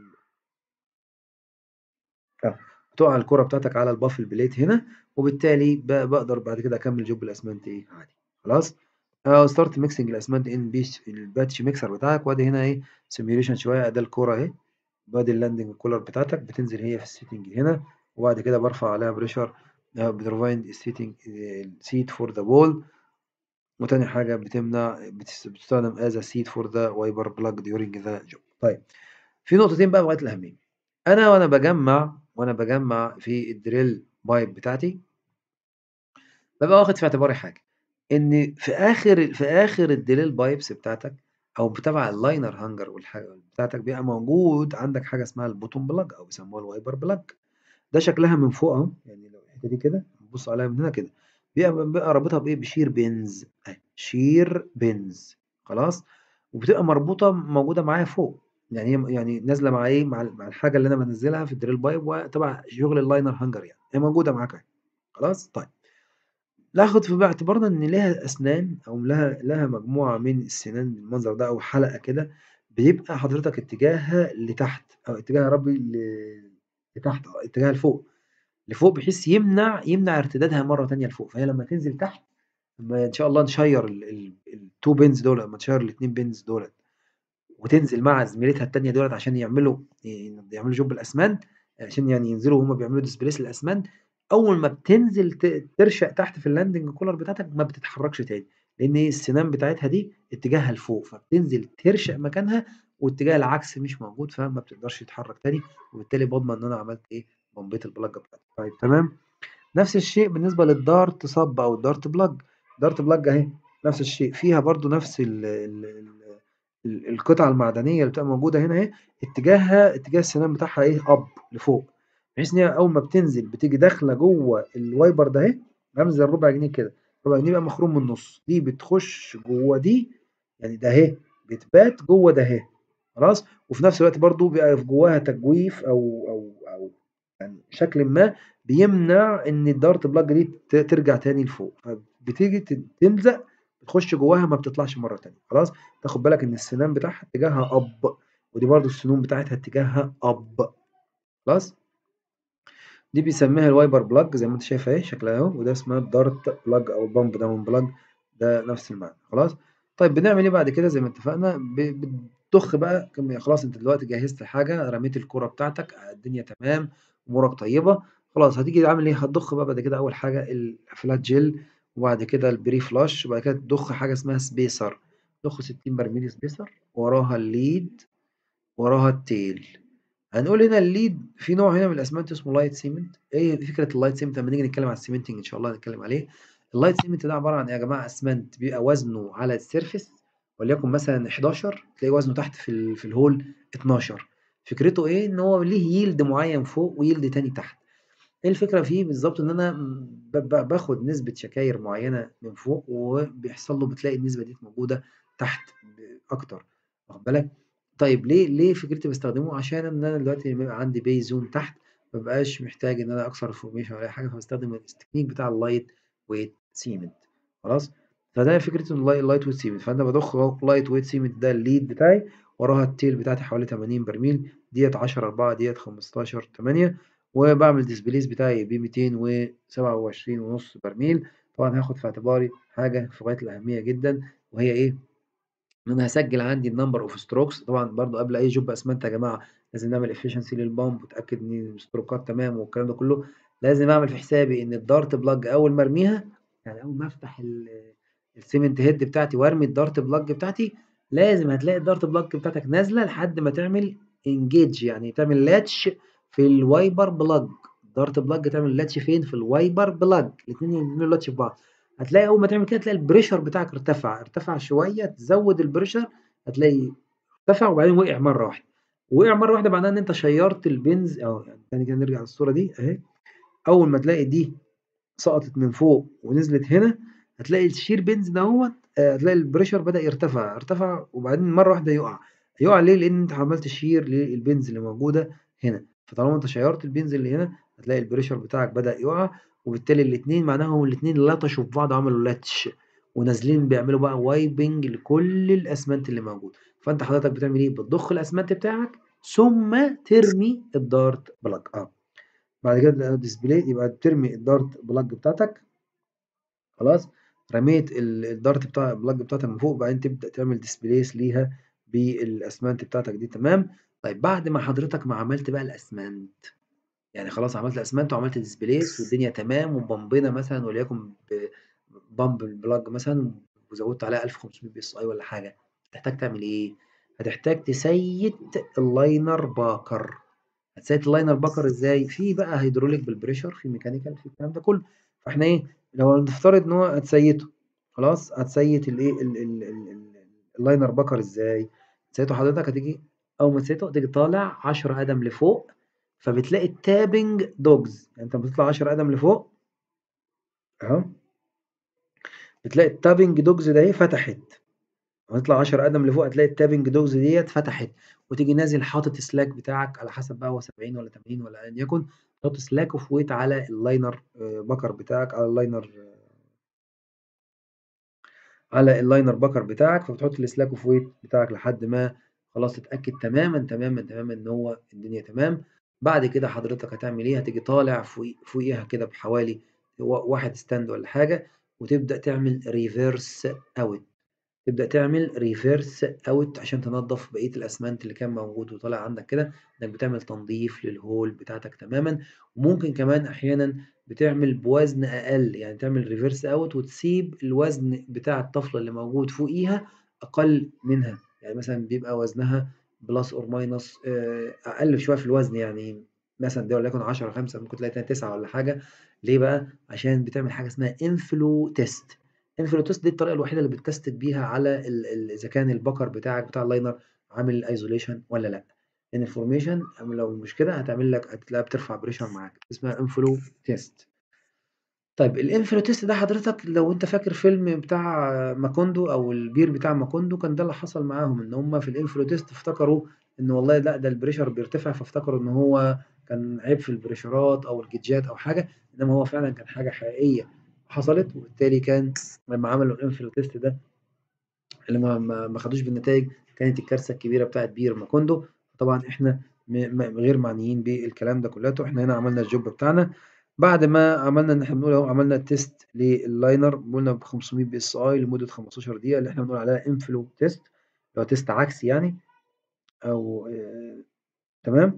اه بتقع الكرة بتاعتك على البافل بليت هنا وبالتالي بقدر بعد كده اكمل جوب الاسمنت ايه عادي خلاص اه ستارت ميكسنج الاسمنت ان بيش الباتش ميكسر بتاعك وادي هنا ايه سيميوليشن شويه ده الكرة اهي بادي اللاندنج كولر بتاعتك بتنزل هي في السيتنج هنا وبعد كده برفع عليها بريشر بتروفايند السيتنج سيت فور ذا بول وتاني حاجة بتمنع بتستخدم as a seat for the wiper plug during the job طيب في نقطتين بقى بغاية الأهمية أنا وأنا بجمع وأنا بجمع في الدريل بايب بتاعتي ببقى واخد في اعتباري حاجة إن في آخر في آخر الدريل بايبس بتاعتك أو بتبع اللاينر هانجر والحاجة بتاعتك بيبقى موجود عندك حاجة اسمها البوتوم بلاج أو بيسموها الوايبر بلاج ده شكلها من فوق أهو يعني لو الحتة دي كده بص عليها من هنا كده بيبقى بيبقى رابطها بإيه بشير بينز أهي شير بينز خلاص وبتبقى مربوطة موجودة معايا فوق يعني هي يعني نازلة مع إيه مع مع الحاجة اللي أنا بانزلها في الدريل بايب وتبع شغل اللاينر هانجر يعني هي موجودة معاك أهي خلاص طيب ناخد في اعتبارنا إن ليها أسنان أو لها لها مجموعة من السنان بالمنظر ده أو حلقة كده بيبقى حضرتك اتجاهها لتحت أو اتجاه يا ربي ل... لتحت أه اتجاهها لفوق لفوق بحيث يمنع يمنع ارتدادها مرة تانية لفوق فهي لما تنزل تحت لما إن شاء الله نشير التو بينز دول لما تشير الاتنين بينز دولت وتنزل مع زميلتها التانية دولت عشان يعملوا يعملوا جوب الأسمنت عشان يعني ينزلوا وهم بيعملوا ديسبليس الأسمنت أول ما بتنزل ترشق تحت في اللاندنج كولر بتاعتك ما بتتحركش تاني لأن السنان بتاعتها دي اتجاهها لفوق فبتنزل ترشق مكانها واتجاه العكس مش موجود فما بتقدرش تتحرك تاني وبالتالي بضمن إن أنا عملت إيه بمبيت البلاجة بتاعتي طيب تمام نفس الشيء بالنسبة للدارت صب أو الدارت بلاج دارت بلاج اهي نفس الشيء فيها برضو نفس ال ال ال القطعة المعدنية اللي بتبقى موجودة هنا اهي اتجاهها اتجاه السنان بتاعها ايه اب لفوق بحيث ان هي اول ما بتنزل بتيجي داخله جوه الوايبر ده اهي عامل زي الربع جنيه كده ربع جنيه بقى مخروم من النص دي بتخش جوه دي يعني ده اهي بتبات جوه ده اهي خلاص وفي نفس الوقت برضو بيبقى في جواها تجويف او او او يعني شكل ما بيمنع ان الدارت بلاج دي ترجع تاني لفوق فبتيجي تلزق بتخش جواها ما بتطلعش مره تانية خلاص تاخد بالك ان السنان بتاعها اتجاهها اب ودي برضو السنون بتاعتها اتجاهها اب خلاص دي بيسميها الوايبر بلاج زي ما انت شايف اهي شكلها اهو وده اسمها الدارت بلاج او البامب داون بلاج ده نفس المعنى خلاص طيب بنعمل ايه بعد كده زي ما اتفقنا بتضخ بقى خلاص انت دلوقتي جهزت حاجه رميت الكوره بتاعتك الدنيا تمام امورك طيبه خلاص هتيجي عامل ايه هتضخ بقى بعد كده اول حاجه الفلات جيل وبعد كده البري فلاش وبعد كده تضخ حاجه اسمها سبيسر ضخ 60 برميل سبيسر وراها الليد وراها التيل هنقول هنا الليد في نوع هنا من الاسمنت اسمه لايت سيمنت ايه فكره اللايت سيمنت لما نيجي نتكلم على السيمنتنج ان شاء الله هنتكلم عليه اللايت سيمنت ده عباره عن ايه يا جماعه اسمنت بيبقى وزنه على السيرفيس وليكن مثلا 11 تلاقي وزنه تحت في ال في الهول 12 فكرته ايه ان هو ليه يلد معين فوق ويلد تاني تحت ايه الفكره فيه بالظبط ان انا باخد نسبه شكاير معينه من فوق وبيحصل له بتلاقي النسبه دي موجوده تحت اكتر واخد بالك طيب ليه ليه فكرتي باستخدمه عشان ان انا دلوقتي لما يبقى عندي بي زون تحت ما بقاش محتاج ان انا اكسر الفورميشن ولا اي حاجه فبستخدم التكنيك بتاع اللايت ويت سيمنت خلاص فده فكره اللايت ويت سيمنت فانا بضخ لايت ويت سيمنت ده الليد بتاعي وراها التيل بتاعتي حوالي 80 برميل ديت 10 4 ديت 15 8 وبعمل ديسبليس بتاعي ب 227 ونص برميل طبعا هاخد في اعتباري حاجه في غايه الاهميه جدا وهي ايه ان انا هسجل عندي النمبر اوف ستروكس طبعا برضو قبل اي جوب اسمنت يا جماعه لازم نعمل افشنسي للبامب وتاكد ان الستروكات تمام والكلام ده كله لازم اعمل في حسابي ان الدارت بلاج اول ما ارميها يعني اول ما افتح السيمنت هيد بتاعتي وارمي الدارت بلاج بتاعتي لازم هتلاقي الدارت بلاج بتاعتك نازله لحد ما تعمل انجيج يعني تعمل لاتش في الوايبر بلاج الدارت بلاج تعمل لاتش فين في الوايبر بلاج الاثنين يعملوا لاتش في بعض هتلاقي اول ما تعمل كده تلاقي البريشر بتاعك ارتفع ارتفع شويه تزود البريشر هتلاقي ارتفع وبعدين وقع مره واحده وقع مره واحده معناها ان انت شيرت البنز اهو يعني تاني كده نرجع للصوره دي اهي اول ما تلاقي دي سقطت من فوق ونزلت هنا هتلاقي الشير بنز دوت هتلاقي البريشر بدا يرتفع ارتفع وبعدين مره واحده يقع يقع ليه لان انت عملت شير للبنز اللي موجوده هنا فطالما انت شيرت البنز اللي هنا هتلاقي البريشر بتاعك بدا يقع وبالتالي الاثنين معناها الاثنين لطشوا في بعض عملوا لاتش ونازلين بيعملوا بقى وايبنج لكل الاسمنت اللي موجود فانت حضرتك بتعمل ايه بتضخ الاسمنت بتاعك ثم ترمي الدارت بلاج اه بعد كده ديسبلاي يبقى بترمي الدارت بلاج بتاعتك خلاص رميت الدارت بتاع البلاج بتاعتك من فوق وبعدين تبدا تعمل ديسبليس ليها بالاسمنت بتاعتك دي تمام طيب بعد ما حضرتك ما عملت بقى الاسمنت يعني خلاص عملت الاسمنت وعملت ديسبليس والدنيا تمام وبمبنا مثلا وليكن بامب البلاج مثلا وزودت عليها 1500 بي اس اي ولا حاجه هتحتاج تعمل ايه هتحتاج تسيت اللاينر باكر هتسيت اللاينر باكر ازاي في بقى هيدروليك بالبريشر في ميكانيكال في الكلام ده كله فاحنا ايه لو نفترض ان هو هتسيته خلاص هتسيت الايه اللاينر باكر ازاي تسيته حضرتك هتيجي اول ما تسيته تيجي طالع 10 قدم لفوق فبتلاقي التابنج دوجز يعني انت بتطلع 10 قدم لفوق اهو بتلاقي التابنج دوجز ده ايه فتحت هتطلع 10 قدم لفوق هتلاقي التابنج دوجز ديت فتحت وتيجي نازل حاطط السلاك بتاعك على حسب بقى هو 70 ولا 80 ولا ايا يكن تحط سلاك اوف ويت على اللاينر بكر بتاعك على اللاينر على اللاينر بكر بتاعك فبتحط السلاك اوف ويت بتاعك لحد ما خلاص تتاكد تماما تماما تماما ان هو الدنيا تمام بعد كده حضرتك هتعمل ايه هتيجي طالع فوق فوقيها كده بحوالي واحد ستاند ولا حاجه وتبدا تعمل ريفيرس اوت تبدا تعمل ريفيرس اوت عشان تنظف بقيه الاسمنت اللي كان موجود وطالع عندك كده انك بتعمل تنظيف للهول بتاعتك تماما وممكن كمان احيانا بتعمل بوزن اقل يعني تعمل ريفيرس اوت وتسيب الوزن بتاع الطفله اللي موجود فوقيها اقل منها يعني مثلا بيبقى وزنها بلس اور ماينس اقل شويه في الوزن يعني مثلا ده وليكن 10 5 ممكن تلاقي 9 ولا حاجه ليه بقى عشان بتعمل حاجه اسمها انفلو تيست الانفلو تيست دي الطريقة الوحيدة اللي بتتست بيها على ال ال إذا كان البكر بتاعك بتاع اللاينر عامل ايزوليشن والّا لأ، لأن الفورميشن لو مش كده هتعمل لك هتلاقيها بترفع بريشر معاك اسمها انفلو تيست. طيب الانفلو تيست ده حضرتك لو أنت فاكر فيلم بتاع ماكوندو أو البير بتاع ماكوندو كان ده اللي حصل معاهم، إن هم في الانفلو تيست افتكروا إن والله لأ ده البريشر بيرتفع فافتكروا إن هو كان عيب في البريشرات أو الجيتجات أو حاجة، إنما هو فعلًا كان حاجة حقيقية حصلت، وبالتالي كان لمّا عملوا الانفلو تيست ده اللي ما ما ما خدوش بالنتايج كانت الكارثة الكبيرة بتاعة بير ماكوندو، طبعًا إحنا م م غير معنيين بالكلام ده كلّياته، إحنا هنا عملنا الجوب بتاعنا، بعد ما عملنا إن إحنا بنقول أهو عملنا تيست لللاينر قلنا ب500 PSI لمدة 15 دقيقة اللي إحنا بنقول عليها انفلو تيست اللي هو تيست عكسي يعني أو آآ تمام،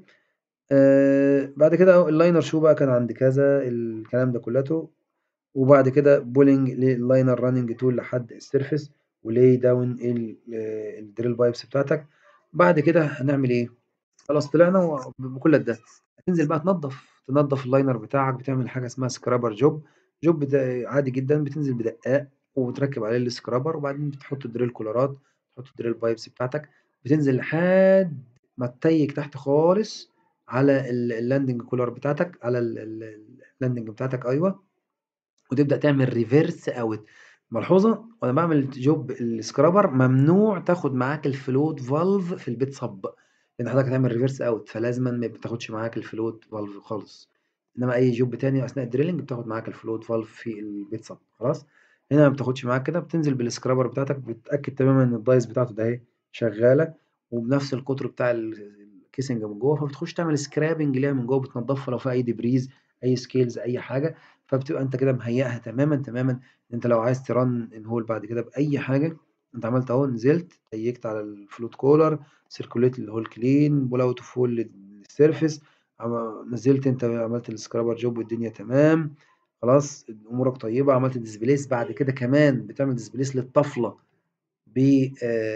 آآ بعد كده أهو اللاينر شو بقى كان عند كذا الكلام ده كلّياته، وبعد كده pulling لللاينر running tool لحد الsurface وlay down ال الdrill pipes بتاعتك، بعد كده هنعمل إيه، خلاص طلعنا و بكل ده هتنزل بقى تنضّف، تنضّف اللاينر بتاعك بتعمل حاجة اسمها scrubber job job ده عادي جدًا بتنزل بدقّاق وبتركب عليه الscrubber وبعدين بتحط drill كولارات، تحط drill pipes بتاعتك، بتنزل لحد ما تتيّج تحت خالص على ال الlanding collar بتاعتك على ال ال الlanding بتاعتك أيوه، وتبدأ تعمل reverse out ملحوظة وأنا باعمل job الscrubber ممنوع تاخد معاك الfloat valve في البيت صَب، لأن حضرتك هتعمل reverse out فلازمًا ما بتاخدش معاك الfloat valve خالص، إنما أي job تاني أثناء الdrilling بتاخد معاك الfloat valve في البيت صَب خلاص، هنا ما بتاخدش معاك كده بتنزل بالscrubber بتاعتك بتتأكد تمامًا إن الدايس بتاعته ده أهي شغالة وبنفس القطر بتاع ال الcasing من جوّه، فبتخش تعمل scrapping ليها من جوّه بتنضّفها لو فيها أي debris أي scales أي حاجة، فبتبقى أنت كده مهيّئها تمامًا، تمامًا أنت لو عايز تrun inhole بعد كده بأي حاجة أنت عملت أهو نزلت تيّجت على الfloat collar circulate الhole clean pull out full للsurface عم نزلت أنت عملت الscrubber job والدنيا تمام، خلاص أمورك طيبة عملت displace بعد كده كمان بتعمل displace للطفلة ب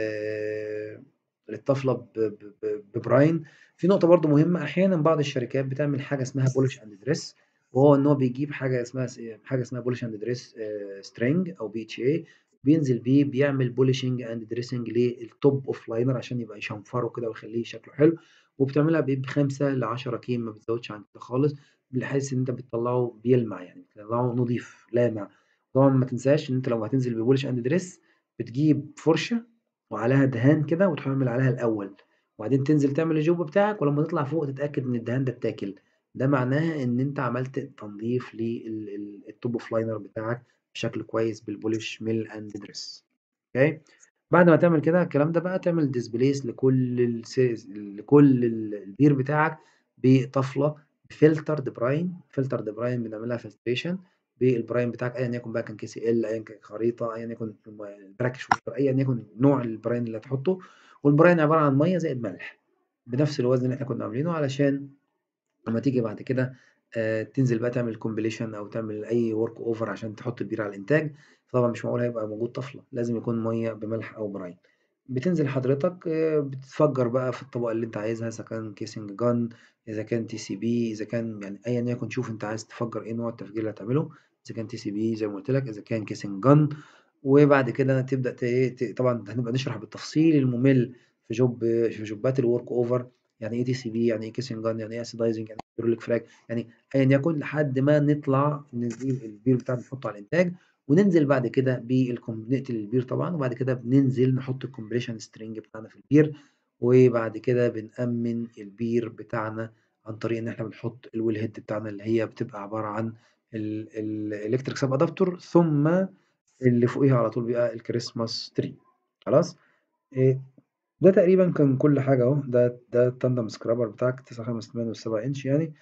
آآ للطفلة ب ب ب بbrine في نقطة برضه مهمة أحيانًا بعض الشركات بتعمل حاجة اسمها polish and dress وهو إن هو بيجيب حاجة اسمها س حاجة اسمها polish and dress آآ string أو BHA بينزل بيه بيعمل polishing and dressing للtop of liner عشان يبقى يشنفره كده ويخليه شكله حلو، وبتعملها ب ب5 ل10 كيل ما بتزودش عن كده خالص، بحيث إن أنت بتطلّعه بيلمع يعني بتطلّعه نضيف لامع، طبعًا ما تنساش إن أنت لو هتنزل بpolish and dress بتجيب فرشة وعليها دهان كده وتعمل عليها الأول، وبعدين تنزل تعمل الjob بتاعك ولمّا تطلع فوق تتأكد إن الدهان ده اتاكل، ده معناها إن أنت عملت تنضيف لل ال الtop of liner بتاعك بشكل كويس بالpolish mill and dress أوكي، بعد ما تعمل كده الكلام ده بقى تعمل displace لكل الس لكل ال البير بتاعك بطفلة filtered brine filtered brine بنعمل لها filtration بالbrine بتاعك أيًا يكن بقى كان KCL أيًا كان خريطة أيًا يكن م brackish water أيًا يكن نوع الbrine اللي هتحطه، والbrine عبارة عن مَيّة زائد ملح بنفس الوزن اللي إحنا كنا عاملينه علشان لمّا تيجي بعد كده آآ تنزل بقى تعمل completion أو تعمل أي work over عشان تحط البير على الإنتاج، طبعًا مش معقول هيبقى موجود طفلة لازم يكون مَيّة بملح أو brine بتنزل حضرتك آآ بتفجّر بقى في الطبقة اللي أنت عايزها إذا كان casing gun إذا كان TCB إذا كان يعني أيًا يكن شوف أنت عايز تفجّر إيه نوع التفجير اللي هتعمله، إذا كان TCB زي ما قُلت لك إذا كان casing gun وبعد كده تبدأ ت إيه ت طبعًا هنبقى نشرح بالتفصيل الممل في job في جوبات الwork over يعني إيه TCB يعني إيه casing gun يعني إيه acidizing يعني إيه hydraulic frac يعني أيًا يكن لحد ما نطلع نجيب البير بتاعنا نحطه على الإنتاج، وننزل بعد كده بالكم نقتل البير طبعًا وبعد كده بننزل نحط الcompression string بتاعنا في البير، وبعد كده بنأمِّن البير بتاعنا عن طريق إن إحنا بنحط الwell head بتاعنا اللي هي بتبقى عبارة عن ال الelectric sub adapter ثم اللي فوقيها على طول بيبقى الChristmas tree خلاص، آآ ده تقريبًا كان كل حاجة أهو ده ده الtandem scrubber بتاعك 9.5 و7 إنش يعني.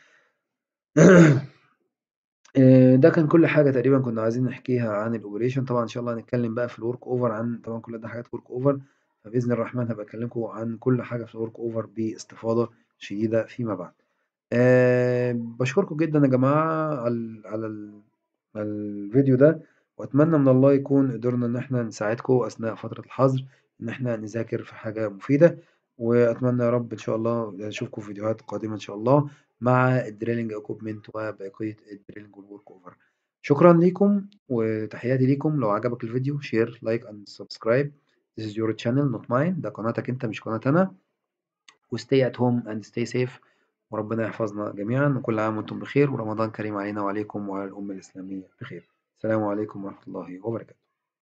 آآ ده كان كل حاجة تقريبًا كنا عايزين نحكيها عن الoperation طبعًا إن شاء الله هنتكلم بقى في الwork over عن طبعًا كل ده حاجات work over فبإذن الرحمن هابقى أكلمكم عن كل حاجة في الwork over باستفاضة شديدة فيما بعد. آآ باشكركم جدًا يا جماعة على ال على ال على الفيديو ده، وأتمنى من الله يكون قدرنا إن إحنا نساعدكم أثناء فترة الحظر إن إحنا نذاكر في حاجة مفيدة، وأتمنى يا رب إن شاء الله أشوفكم في فيديوهات قادمة إن شاء الله مع الdrilling equipment وبقية الdrilling والwork over شكرًا ليكم. وتحياتي ليكم لو عجبك الفيديو شير لايك اند سبسكرايب This is your channel not mine ده قناتك انت مش قناة انا وستي at home and stay safe وربنا يحفظنا جميعا وكل عام وانتم بخير ورمضان كريم علينا وعليكم وعلى الأمة الإسلامية بخير السلام عليكم ورحمة الله وبركاته